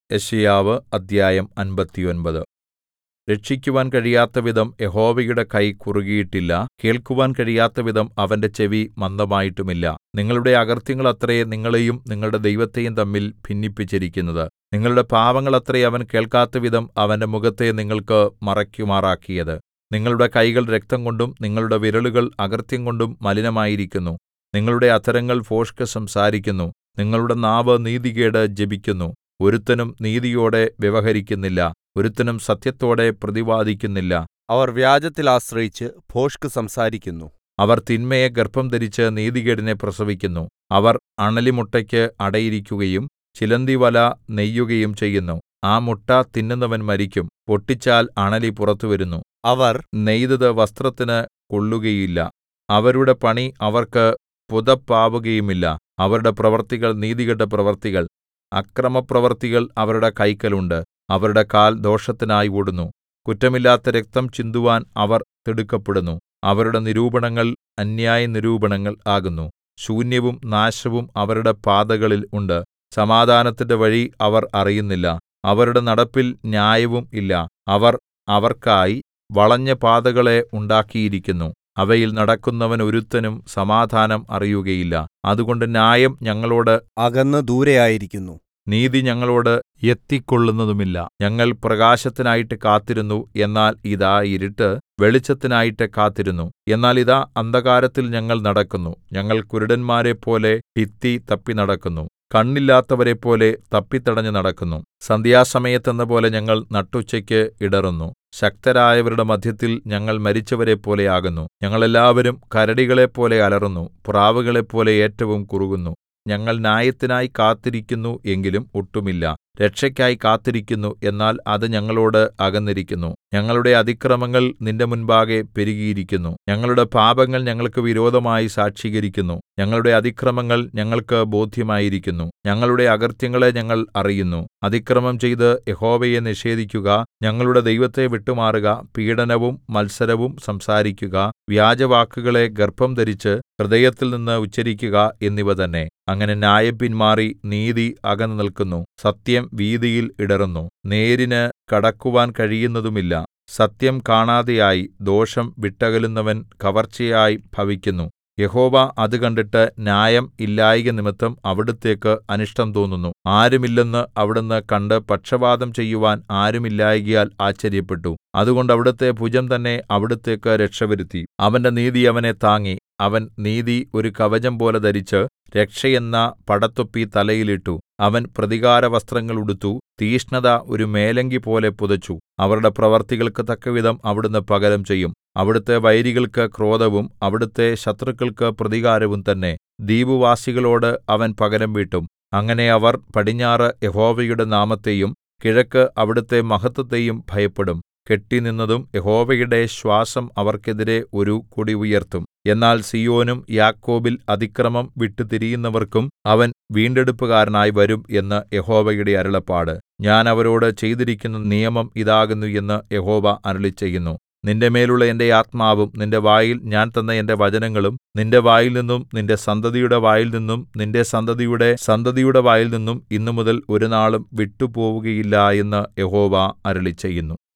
യെശയ്യാവ് അദ്ധ്യായം അമ്പത്തൊമ്പത് രക്ഷിക്കുവാൻ കഴിയാത്തവിധം യഹോവയുടെ കൈ കുറുകിയിട്ടില്ല കേൾക്കുവാൻ കഴിയാത്തവിധം അവന്റെ ചെവി മന്ദമായിട്ടുമില്ല നിങ്ങളുടെ അകൃത്യങ്ങളത്രേ നിങ്ങളെയും നിങ്ങളുടെ ദൈവത്തെയും തമ്മിൽ ഭിന്നിപ്പിച്ചിരിക്കുന്നത് നിങ്ങളുടെ പാപങ്ങളത്രേ അവൻ കേൾക്കാത്തവിധം അവന്റെ മുഖത്തെ നിങ്ങൾക്ക് മറയ്ക്കുമാറാക്കിയത് നിങ്ങളുടെ കൈകൾ രക്തംകൊണ്ടും നിങ്ങളുടെ വിരലുകൾ അകൃത്യംകൊണ്ടും മലിനമായിരിക്കുന്നു നിങ്ങളുടെ അധരങ്ങൾ ഭോഷ്ക് സംസാരിക്കുന്നു നിങ്ങളുടെ നാവ് നീതികേട് ജപിക്കുന്നു ഒരുത്തനും നീതിയോടെ വ്യവഹരിക്കുന്നില്ല ഒരുത്തനും സത്യത്തോടെ പ്രതിവാദിക്കുന്നില്ല അവർ വ്യാജത്തിൽ ആശ്രയിച്ച് ഭോഷ്ക് സംസാരിക്കുന്നു അവർ തിന്മയെ ഗർഭംധരിച്ച് നീതികേടിനെ പ്രസവിക്കുന്നു അവർ അണലിമുട്ടയ്ക്ക് അടയിരിക്കുകയും ചിലന്തിവല നെയ്യുകയും ചെയ്യുന്നു ആ മുട്ട തിന്നുന്നവൻ മരിക്കും പൊട്ടിച്ചാൽ അണലി പുറത്തുവരുന്നു അവർ നെയ്തത് വസ്ത്രത്തിന് കൊള്ളുകയില്ല അവരുടെ പണി അവർക്ക് പുതപ്പാവുകയുമില്ല അവരുടെ പ്രവൃത്തികൾ നീതികെട്ട പ്രവൃത്തികൾ അക്രമപ്രവൃത്തികൾ അവരുടെ കൈക്കൽ ഉണ്ട് അവരുടെ കാൽ ദോഷത്തിനായി ഓടുന്നു കുറ്റമില്ലാത്ത രക്തം ചിന്തുവാൻ അവർ തിടുക്കപ്പെടുന്നു അവരുടെ നിരൂപണങ്ങൾ അന്യായനിരൂപണങ്ങൾ ആകുന്നു ശൂന്യവും നാശവും അവരുടെ പാതകളിൽ ഉണ്ട് സമാധാനത്തിന്റെ വഴി അവർ അറിയുന്നില്ല അവരുടെ നടപ്പിൽ ന്യായവും ഇല്ല അവർ അവർക്കായി വളഞ്ഞ പാതകളെ ഉണ്ടാക്കിയിരിക്കുന്നു അവയിൽ നടക്കുന്നവൻ ഒരുത്തനും സമാധാനം അറിയുകയില്ല അതുകൊണ്ട് ന്യായം ഞങ്ങളോട് അകന്ന് ദൂരെയായിരിക്കുന്നു നീതി ഞങ്ങളോട് എത്തിക്കൊള്ളുന്നതുമില്ല ഞങ്ങൾ പ്രകാശത്തിനായിട്ട് കാത്തിരുന്നു എന്നാൽ ഇതാ ഇരുട്ട് വെളിച്ചത്തിനായിട്ട് കാത്തിരുന്നു എന്നാൽ ഇതാ അന്ധകാരത്തിൽ ഞങ്ങൾ നടക്കുന്നു ഞങ്ങൾ കുരുടന്മാരെപ്പോലെ ഭിത്തി തപ്പി നടക്കുന്നു കണ്ണില്ലാത്തവരെപ്പോലെ തപ്പിത്തടഞ്ഞു നടക്കുന്നു സന്ധ്യാസമയത്തെന്നപോലെ ഞങ്ങൾ നട്ടുച്ചയ്ക്ക് ഇടറുന്നു ശക്തരായവരുടെ മദ്ധ്യത്തിൽ ഞങ്ങൾ മരിച്ചവരെപ്പോലെ ആകുന്നു ഞങ്ങളെല്ലാവരും കരടികളെപ്പോലെ അലറുന്നു പ്രാവുകളെപ്പോലെ ഏറ്റവും കുറുകുന്നു ഞങ്ങൾ ന്യായത്തിനായി കാത്തിരിക്കുന്നു എങ്കിലും ഒട്ടുമില്ല രക്ഷയ്ക്കായി കാത്തിരിക്കുന്നു എന്നാൽ അത് ഞങ്ങളോട് അകന്നിരിക്കുന്നു ഞങ്ങളുടെ അതിക്രമങ്ങൾ നിന്റെ മുൻപാകെ പെരുകിയിരിക്കുന്നു ഞങ്ങളുടെ പാപങ്ങൾ ഞങ്ങൾക്ക് വിരോധമായി സാക്ഷീകരിക്കുന്നു ഞങ്ങളുടെ അതിക്രമങ്ങൾ ഞങ്ങൾക്ക് ബോധ്യമായിരിക്കുന്നു ഞങ്ങളുടെ അകൃത്യങ്ങളെ ഞങ്ങൾ അറിയുന്നു അതിക്രമം ചെയ്ത് യഹോവയെ നിഷേധിക്കുക ഞങ്ങളുടെ ദൈവത്തെ വിട്ടുമാറുക പീഡനവും മത്സരവും സംസാരിക്കുക വ്യാജവാക്കുകളെ ഗർഭം ധരിച്ച് ഹൃദയത്തിൽ നിന്ന് ഉച്ചരിക്കുക എന്നിവ തന്നെ അങ്ങനെ ന്യായം പിന്മാറി നീതി അകന്നു നിൽക്കുന്നു സത്യം വീഥിയിൽ ഇടറുന്നു നേരിന് കടക്കുവാൻ കഴിയുന്നതുമില്ല സത്യം കാണാതെയായി ദോഷം വിട്ടകലുന്നവൻ കവർച്ചയായി ഭവിക്കുന്നു യഹോവ അത് കണ്ടിട്ട് ന്യായം ഇല്ലായ്ക നിമിത്തം അവിടുത്തേക്ക് അനിഷ്ടം തോന്നുന്നു ആരുമില്ലെന്ന് അവിടുന്ന് കണ്ട് പക്ഷവാദം ചെയ്യുവാൻ ആരുമില്ലായ്കയാൽ ആശ്ചര്യപ്പെട്ടു അതുകൊണ്ട് അവിടുത്തെ ഭുജം തന്നെ അവിടുത്തേക്ക് രക്ഷവരുത്തി അവന്റെ നീതി അവനെ താങ്ങി അവൻ നീതി ഒരു കവചം പോലെ ധരിച്ച് രക്ഷയെന്ന പടത്തൊപ്പി തലയിൽ ഇട്ടു അവൻ പ്രതികാരവസ്ത്രങ്ങൾ ഉടുത്തു തീക്ഷ്ണത ഒരു മേലങ്കി പോലെ പുതച്ചു അവരുടെ പ്രവർത്തികൾക്ക് തക്കവിധം അവിടുന്ന് പകരം ചെയ്യും അവിടുത്തെ വൈരികൾക്ക് ക്രോധവും അവിടുത്തെ ശത്രുക്കൾക്ക് പ്രതികാരവും തന്നെ ദ്വീപുവാസികളോട് അവൻ പകരം വീട്ടും അങ്ങനെ അവർ പടിഞ്ഞാറ് യഹോവയുടെ നാമത്തെയും കിഴക്ക് അവിടുത്തെ മഹത്വത്തെയും ഭയപ്പെടും കെട്ടിനിന്നതും യഹോവയുടെ ശ്വാസം അവർക്കെതിരെ ഒരു കൊടി ഉയർത്തും എന്നാൽ സീയോനും യാക്കോബിൽ അതിക്രമം വിട്ടുതിരിയുന്നവർക്കും അവൻ വീണ്ടെടുപ്പുകാരനായി വരും എന്ന് യഹോവയുടെ അരുളപ്പാട് ഞാൻ അവരോട് ചെയ്തിരിക്കുന്ന നിയമം ഇതാകുന്നു എന്ന് യഹോവ അരുളിച്ചെയ്യുന്നു നിന്റെ മേലുള്ള എന്റെ ആത്മാവും നിന്റെ വായിൽ ഞാൻ തന്ന എന്റെ വചനങ്ങളും നിന്റെ വായിൽ നിന്നും നിന്റെ സന്തതിയുടെ വായിൽ നിന്നും നിന്റെ സന്തതിയുടെ സന്തതിയുടെ വായിൽ നിന്നും ഇന്നുമുതൽ ഒരുനാളും വിട്ടുപോവുകയില്ല എന്ന് യഹോവ അരുളിച്ചെയ്യുന്നു